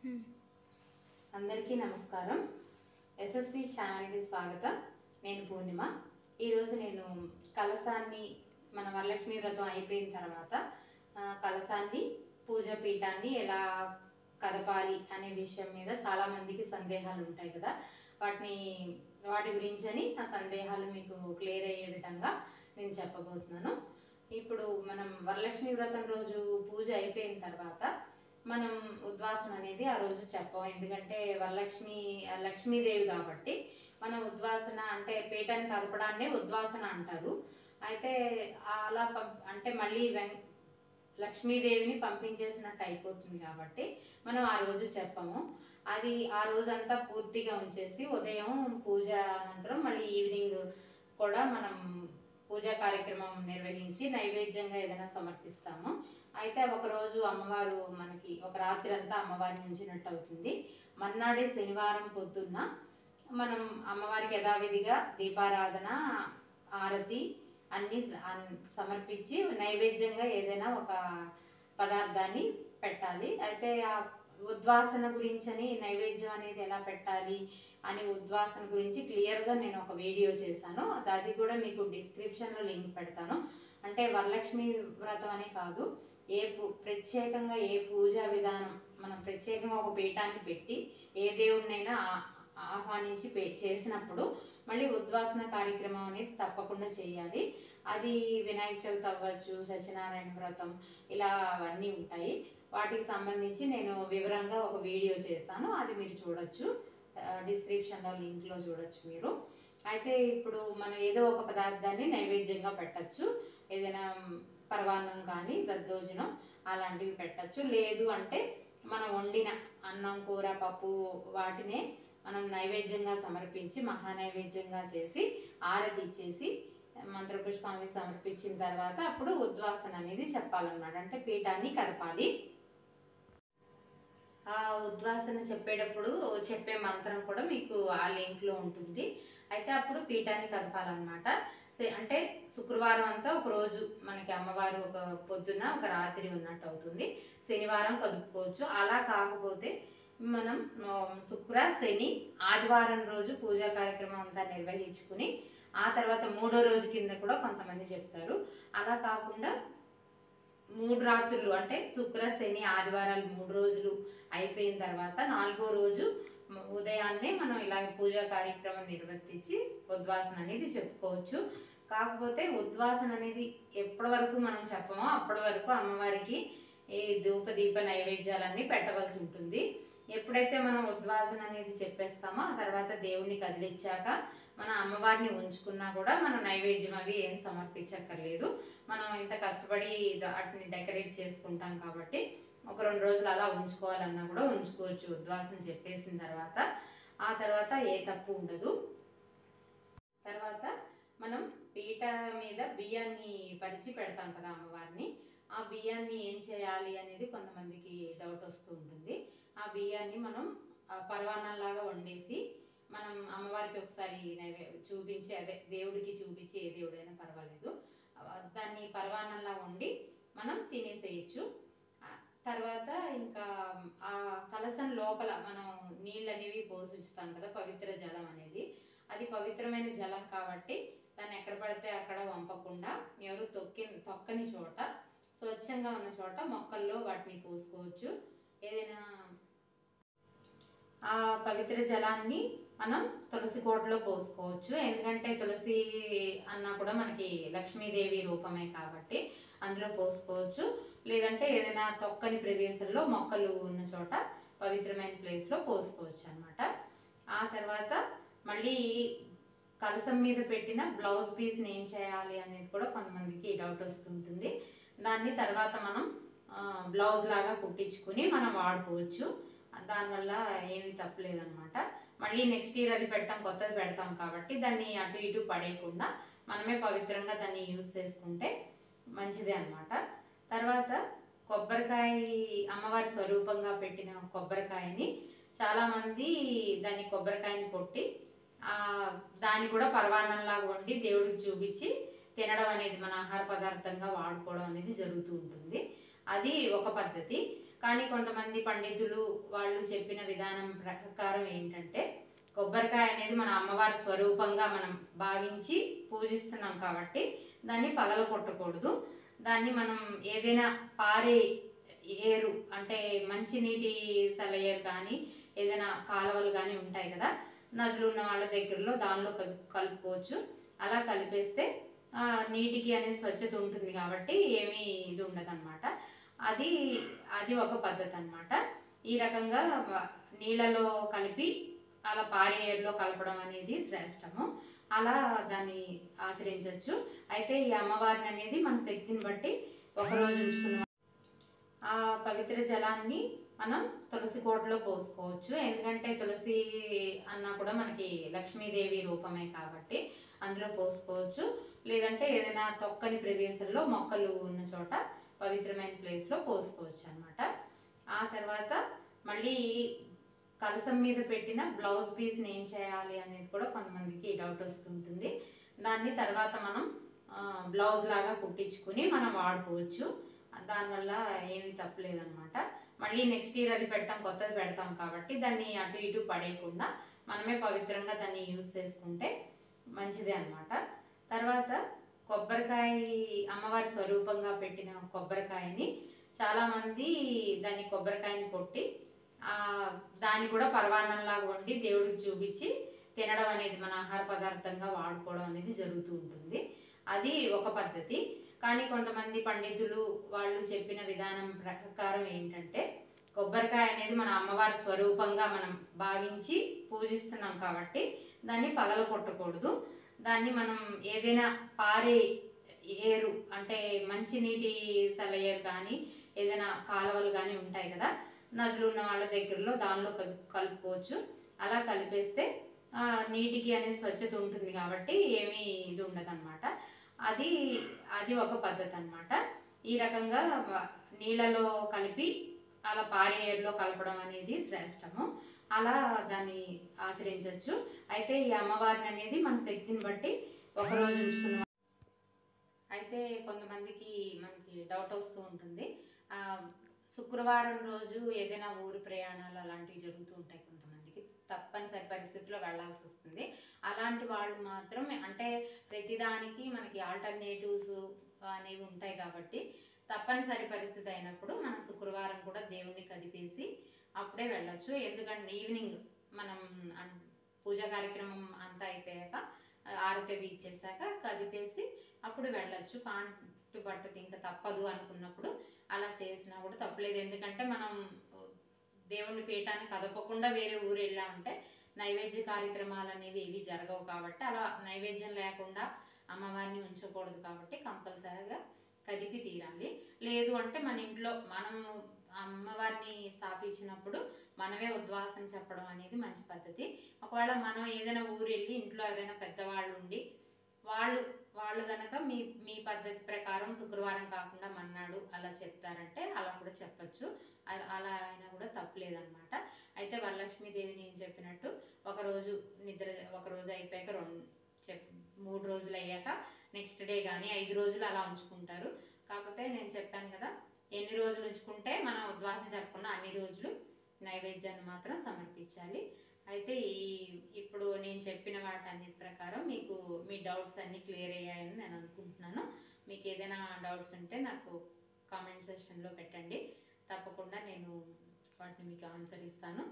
అందరికీ నమస్కారం ఎస్ఎస్సి ఛానల్కి స్వాగతం నేను పూర్ణిమ ఈరోజు నేను కలసాన్ని మన వరలక్ష్మి వ్రతం అయిపోయిన తర్వాత ఆ, కలసాన్ని పూజ పీఠాన్ని ఎలా కదపాలి అనే విషయం మీద చాలా మందికి సందేహాలు ఉంటాయి కదా వాటిని వాటి గురించి అని ఆ సందేహాలు మీకు క్లియర్ అయ్యే విధంగా నేను చెప్పబోతున్నాను ఇప్పుడు మనం వరలక్ష్మి వ్రతం రోజు పూజ అయిపోయిన తర్వాత మనం ఉద్వాసన అనేది ఆ రోజు చెప్పం ఎందుకంటే వరలక్ష్మి లక్ష్మీదేవి కాబట్టి మనం ఉద్వాసన అంటే పీఠాన్ని కదపడాన్నే ఉద్వాసన అంటారు అయితే అలా పం- అంటే మళ్ళీ వెం లక్ష్మీదేవిని పంపించేసినట్టు అయిపోతుంది కాబట్టి మనం ఆ రోజు చెప్పము అది ఆ రోజంతా పూర్తిగా ఉంచేసి ఉదయం పూజ అనంతరం మళ్ళీ ఈవినింగ్ కూడా మనం పూజా కార్యక్రమం నిర్వహించి నైవేద్యంగా ఏదైనా సమర్పిస్తాము అయితే ఒక రోజు అమ్మవారు మనకి ఒక రాత్రి అంతా అమ్మవారిని ఉంచినట్టు అవుతుంది మన్నాడే శనివారం పొద్దున్న మనం అమ్మవారికి యథావిధిగా దీపారాధన ఆరతి అన్ని స- అన్- సమర్పించి నైవేద్యంగా ఏదైనా ఒక పదార్థాన్ని పెట్టాలి అయితే ఆ ఉద్వాసన గురించి అని నైవేద్యం అనేది ఎలా పెట్టాలి అని ఉద్వాసన గురించి క్లియర్గా నేను ఒక వీడియో చేశాను అది అది కూడా మీకు డిస్క్రిప్షన్లో లింక్ పెడతాను అంటే వరలక్ష్మి వ్రతం అనే కాదు ఏ పూ ప్రత్యేకంగా ఏ పూజా విధానం మనం ప్రత్యేకంగా ఒక పీఠాన్ని పెట్టి ఏ దేవుడినైనా ఆ- ఆహ్వానించి పే- చేసినప్పుడు మళ్ళీ ఉద్వాసన కార్యక్రమం అనేది తప్పకుండా చేయాలి అది వినాయక చవితి అవ్వచ్చు సత్యనారాయణ వ్రతం ఇలా అవన్నీ ఉంటాయి వాటికి సంబంధించి నేను వివరంగా ఒక వీడియో చేశాను అది మీరు చూడొచ్చు డిస్క్రిప్షన్లో లింక్లో చూడొచ్చు మీరు అయితే ఇప్పుడు మనం ఏదో ఒక పదార్థాన్ని నైవేద్యంగా పెట్టచ్చు ఏదైనా పరవాన్నం కానీ దద్దోజనం అలాంటివి పెట్టచ్చు లేదు అంటే మనం వండిన అన్నం కూర పప్పు వాటినే మనం నైవేద్యంగా సమర్పించి మహా నైవేద్యంగా చేసి ఆరతి ఇచ్చేసి మంత్రపుష్పాన్ని సమర్పించిన తర్వాత అప్పుడు ఉద్వాసన అనేది చెప్పాలన్నమాట అంటే పీఠాన్ని కదపాలి ఆ ఉద్వాసన చెప్పేటప్పుడు చెప్పే మంత్రం కూడా మీకు ఆ లింక్లో ఉంటుంది అయితే అప్పుడు పీఠాన్ని కదపాలన్నమాట సే- అంటే శుక్రవారం అంతా ఒక రోజు మనకి అమ్మవారు ఒక పొద్దున ఒక రాత్రి ఉన్నట్టు అవుతుంది శనివారం కదుపుకోవచ్చు అలా కాకపోతే మనం ఆ, శుక్ర శని ఆదివారం రోజు పూజా కార్యక్రమం అంతా నిర్వహించుకుని ఆ తర్వాత మూడో రోజు కింద కూడా కొంతమంది చెప్తారు అలా కాకుండా మూడు రాత్రులు అంటే శుక్ర శని ఆదివారాలు మూడు రోజులు అయిపోయిన తర్వాత నాలుగో రోజు మ- ఉదయాన్నే మనం ఇలాగ పూజా కార్యక్రమం నిర్వర్తించి ఉద్వాసన అనేది చెప్పుకోవచ్చు కాకపోతే ఉద్వాసన అనేది ఎప్పటి వరకు మనం చెప్పమో అప్పటి వరకు అమ్మవారికి ఈ ధూప దీప నైవేద్యాలన్నీ పెట్టవలసి ఉంటుంది ఎప్పుడైతే మనం ఉద్వాసన అనేది చెప్పేస్తామో ఆ తర్వాత దేవుణ్ణి కదిలిచ్చాక మన అమ్మవారిని ఉంచుకున్నా కూడా మనం నైవేద్యం అవి ఏం సమర్పించక్కర్లేదు మనం ఇంత కష్టపడి ద- వాటిని డెకరేట్ చేసుకుంటాం కాబట్టి ఒక రెండు రోజులు అలా ఉంచుకోవాలన్నా కూడా ఉంచుకోవచ్చు ఉద్వాసన చెప్పేసిన తర్వాత ఆ తర్వాత ఏ తప్పు ఉండదు తర్వాత మనం పీట మీద బియ్యాన్ని పరిచి పెడతాం కదా అమ్మవారిని ఆ బియ్యాన్ని ఏం చేయాలి అనేది కొంతమందికి డౌట్ వస్తూ ఉంటుంది ఆ బియ్యాన్ని మనం ఆ పరవాన్నంలాగా వండేసి మనం అమ్మవారికి ఒకసారి నైవే చూపించి అదే దేవుడికి చూపించి ఏ దేవుడైనా పర్వాలేదు ఆ, దాన్ని పరవాన్నంలా వండి మనం తినేసేయచ్చు ఆ, తర్వాత ఇంకా ఆ కలసం లోపల మనం నీళ్ళు అనేవి పోసి ఉంచుతాం కదా పవిత్ర జలం అనేది అది పవిత్రమైన జలం కాబట్టి దాన్ని ఎక్కడ పడితే అక్కడ వంపకుండా ఎవరు తొక్కి తొక్కని చోట స్వచ్ఛంగా ఉన్న చోట మొక్కల్లో వాటిని పోసుకోవచ్చు ఏదైనా ఆ పవిత్ర జలాన్ని మనం తులసి కోటలో పోసుకోవచ్చు ఎందుకంటే తులసి అన్నా కూడా మనకి లక్ష్మీదేవి రూపమే కాబట్టి అందులో పోసుకోవచ్చు లేదంటే ఏదైనా తొక్కని ప్రదేశంలో మొక్కలు ఉన్న చోట పవిత్రమైన ప్లేస్లో పోసుకోవచ్చు అనమాట ఆ తర్వాత మళ్ళీ కలసం మీద పెట్టిన బ్లౌజ్ పీస్ని ఏం చేయాలి అనేది కూడా కొంతమందికి డౌట్ వస్తుంటుంది దాన్ని తర్వాత మనం ఆ, బ్లౌజ్ లాగా కుట్టించుకుని మనం వాడుకోవచ్చు దానివల్ల ఏమీ తప్పలేదన్నమాట మళ్ళీ నెక్స్ట్ ఇయర్ అది పెట్టాం కొత్తది పెడతాం కాబట్టి దాన్ని అటు ఇటు పడేయకుండా మనమే పవిత్రంగా దాన్ని యూజ్ చేసుకుంటే మంచిదే అన్నమాట తర్వాత కొబ్బరికాయ అమ్మవారి స్వరూపంగా పెట్టిన కొబ్బరికాయని చాలామంది దాన్ని కొబ్బరికాయని కొట్టి ఆ, దాన్ని కూడా పరవాన్నంలాగా వండి దేవుడికి చూపించి తినడం అనేది మన ఆహార పదార్థంగా వాడుకోవడం అనేది జరుగుతూ ఉంటుంది అది ఒక పద్ధతి కానీ కొంతమంది పండితులు వాళ్ళు చెప్పిన విధానం ప్రకారం ఏంటంటే కొబ్బరికాయ అనేది మన అమ్మవారి స్వరూపంగా మనం భావించి పూజిస్తున్నాం కాబట్టి దాన్ని పగల కొట్టకూడదు దాన్ని మనం ఏదైనా పారే ఏరు అంటే మంచినీటి సెలయేరు కానీ ఏదైనా కాలువలు కానీ ఉంటాయి కదా నదులు ఉన్న వాళ్ళ దగ్గరలో దానిలో కలు- కలుపుకోవచ్చు అలా కలిపేస్తే ఆ, నీటికి అనేది స్వచ్ఛత ఉంటుంది కాబట్టి ఏమీ ఇది ఉండదు అది అది ఒక పద్ధతి అన్నమాట ఈ రకంగా వ- నీళ్ళలో కలిపి అలా పారే ఏరులో కలపడం అనేది శ్రేష్టము అలా దాన్ని ఆచరించవచ్చు అయితే ఈ అమ్మవారిని అనేది మన శక్తిని బట్టి ఒకరోజు ఉంచుకున్న ఆ పవిత్ర జలాన్ని మనం తులసి కోటలో పోసుకోవచ్చు ఎందుకంటే తులసి అన్నా కూడా మనకి లక్ష్మీదేవి రూపమే కాబట్టి అందులో పోసుకోవచ్చు లేదంటే ఏదైనా తొక్కని ప్రదేశంలో మొక్కలు ఉన్న చోట పవిత్రమైన ప్లేస్లో పోసుకోవచ్చు అనమాట ఆ తర్వాత మళ్ళీ కలసం మీద పెట్టిన బ్లౌజ్ పీస్ని ఏం చేయాలి అనేది కూడా కొంతమందికి డౌట్ వస్తుంటుంది దాన్ని తర్వాత మనం ఆ, బ్లౌజ్ లాగా కుట్టించుకుని మనం వాడుకోవచ్చు దానివల్ల ఏమీ తప్పలేదన్నమాట మళ్ళీ నెక్స్ట్ ఇయర్ అది పెట్టాం కొత్తది పెడతాం కాబట్టి దాన్ని అటు ఇటు పడేయకుండా మనమే పవిత్రంగా దాన్ని యూజ్ చేసుకుంటే మంచిదే అన్నమాట తర్వాత కొబ్బరికాయ అమ్మవారి స్వరూపంగా పెట్టిన కొబ్బరికాయని చాలామంది దాన్ని కొబ్బరికాయని కొట్టి ఆ, దాన్ని కూడా పరవాన్నంలాగా వండి దేవుడికి చూపించి తినడం అనేది మన ఆహార పదార్థంగా వాడుకోవడం అనేది జరుగుతూ ఉంటుంది అది ఒక పద్ధతి కానీ కొంతమంది పండితులు వాళ్ళు చెప్పిన విధానం ప్రకారం ఏంటంటే కొబ్బరికాయ అనేది మన అమ్మవారి స్వరూపంగా మనం భావించి పూజిస్తున్నాం కాబట్టి దాన్ని పగల కొట్టకూడదు దాన్ని మనం ఏదైనా పారే ఏరు అంటే మంచినీటి సెలయేరు కానీ ఏదైనా కాలువలు కానీ ఉంటాయి కదా నదులు ఉన్న వాళ్ళ దగ్గరలో దానిలో కలు- కలుపుకోవచ్చు అలా కలిపేస్తే ఆ, నీటికి అనేది స్వచ్ఛత ఉంటుంది కాబట్టి ఏమీ ఇది ఉండదు అది అది ఒక పద్ధతి అన్నమాట ఈ రకంగా వ- నీళ్ళలో కలిపి అలా పారే ఏరులో కలపడం అనేది శ్రేష్టము అలా దాన్ని ఆచరించవచ్చు అయితే ఈ అమ్మవారిని అనేది మన శక్తిని బట్టి ఒకరోజు ఉంచుకున్న అయితే కొంతమందికి మనకి డౌట్ వస్తూ ఉంటుంది ఆ, శుక్రవారం రోజు ఏదైనా ఊరు ప్రయాణాలు అలాంటివి జరుగుతూ ఉంటాయి కొంతమందికి తప్పనిసరి పరిస్థితిలో వెళ్ళాల్సి వస్తుంది అలాంటి వాళ్ళు మాత్రం అంటే ప్రతిదానికి మనకి ఆల్టర్నేటివ్స్ అనేవి ఉంటాయి కాబట్టి తప్పనిసరి పరిస్థితి అయినప్పుడు మనం శుక్రవారం కూడా దేవుణ్ణి కదిపేసి అప్పుడే వెళ్ళొచ్చు ఎందుకంటే ఈవినింగ్ మనం అన్- పూజా కార్యక్రమం అంతా అయిపోయాక ఆ, ఆరతి అవి ఇచ్చేసాక కదిపేసి అప్పుడు వెళ్ళొచ్చు పాంటు పట్టదు ఇంకా తప్పదు అనుకున్నప్పుడు అలా చేసినా కూడా తప్పలేదు ఎందుకంటే మనం ఆ, దేవుని పీఠాన్ని కదపకుండా వేరే ఊరు వెళ్ళామంటే నైవేద్య కార్యక్రమాలు అనేవి ఏవి జరగవు కాబట్టి అలా నైవేద్యం లేకుండా అమ్మవారిని ఉంచకూడదు కాబట్టి కంపల్సరీగా కదిపి తీరాలి లేదు అంటే మన ఇంట్లో మనం అమ్మవారిని స్థాపించినప్పుడు మనమే ఉద్వాసం చెప్పడం అనేది మంచి పద్ధతి ఒకవేళ మనం ఏదైనా ఊరు వెళ్ళి ఇంట్లో ఎవరైనా పెద్దవాళ్ళు ఉండి వాళ్ళు వాళ్ళు గనక మీ మీ పద్ధతి ప్రకారం శుక్రవారం కాకుండా మన్నాడు అలా చెప్తారంటే అలా కూడా చెప్పచ్చు అలా అలా అయినా కూడా తప్పలేదన్నమాట అయితే వరలక్ష్మీదేవి నేను చెప్పినట్టు ఒకరోజు నిద్ర ఒకరోజు అయిపోయాక రెండు చెప్ మూడు రోజులు అయ్యాక నెక్స్ట్ డే కానీ ఐదు రోజులు అలా ఉంచుకుంటారు కాకపోతే నేను చెప్పాను కదా ఎన్ని రోజులు ఉంచుకుంటే మనం ఉద్వాసం చెప్పకుండా అన్ని రోజులు నైవేద్యాన్ని మాత్రం సమర్పించాలి అయితే ఈ ఇప్పుడు నేను చెప్పిన వాటన్నిటి ప్రకారం మీకు మీ డౌట్స్ అన్నీ క్లియర్ అయ్యాయని నేను అనుకుంటున్నాను మీకు ఏదైనా డౌట్స్ ఉంటే నాకు కామెంట్ సెక్షన్లో పెట్టండి తప్పకుండా నేను వాటిని మీకు ఆన్సర్ ఇస్తాను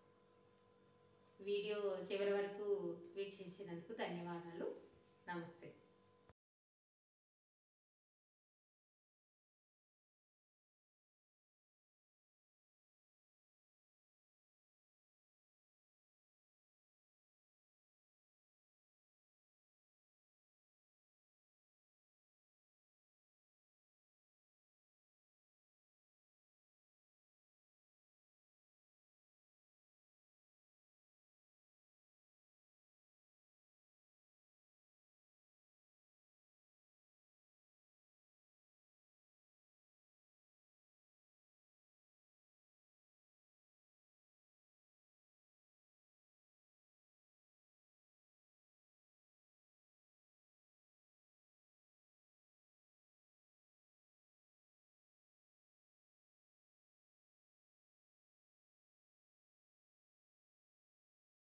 వీడియో చివరి వరకు వీక్షించినందుకు ధన్యవాదాలు నమస్తే